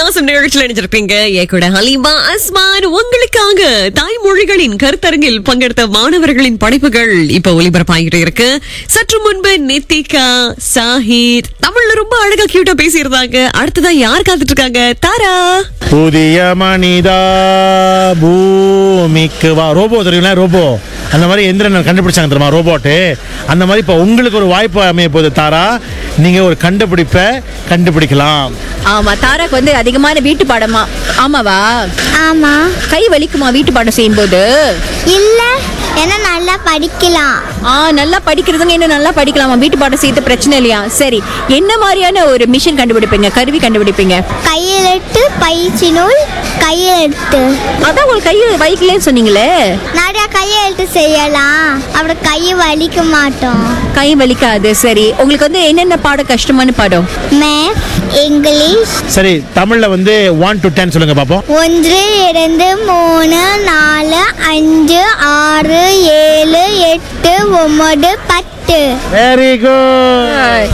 பாசம் நிகழ்ச்சியில் நினைச்சிருப்பீங்க என் கூட ஹலீமா அஸ்மான் உங்களுக்காக தாய்மொழிகளின் கருத்தரங்கில் பங்கெடுத்த மாணவர்களின் படைப்புகள் இப்ப ஒளிபரப்பாகிட்டு இருக்கு சற்று முன்பு நித்திகா சாஹித் தமிழ்ல ரொம்ப அழகா கியூட்டா பேசியிருந்தாங்க அடுத்ததா யார் காத்துட்டு இருக்காங்க தாரா புதிய மனிதா பூமிக்கு வா ரோபோ தெரியுங்களா ரோபோ அந்த மாதிரி எந்திரன் கண்டுபிடிச்சாங்க தெரியுமா ரோபோட்டு அந்த மாதிரி இப்போ உங்களுக்கு ஒரு வாய்ப்பு அமைய போகுது தாரா நீங்க ஒரு கண்டுபிடிப்பை கண்டுபிடிக்கலாம் ஆமா தாராக்கு வந்து அதிகமான வீட்டு பாடமா ஆமாவா ஆமா கை வலிக்குமா வீட்டு பாடம் செய்யும்போது இல்ல ஏன்னா நல்லா படிக்கலாம் ஆ நல்லா படிக்கிறதுங்க இன்னும் நல்லா படிக்கலாமா வீட்டு பாடம் செய்யறது பிரச்சனை இல்லையா சரி என்ன மாதிரியான ஒரு மிஷின் கண்டுபிடிப்பீங்க கருவி கண்டுபிடிப்பீங்க கையெழுத்து பயிற்சி நூல் கையெழுத்து அதான் உங்களுக்கு கை வைக்கலன்னு சொன்னீங்களே நிறைய கையெழுத்து செய்யலாம் அப்புறம் கை வலிக்க மாட்டோம் கை வலிக்காது சரி உங்களுக்கு வந்து என்னென்ன பாடம் கஷ்டமான பாடம் மேத் இங்கிலீஷ் சரி தமிழ்ல வந்து ஒன் டு டென் சொல்லுங்க பாப்போம் ஒன்று இரண்டு மூணு நாலு அஞ்சு ஆறு ஏழு எட்டு ஒன்பது பத்து வெரி குட்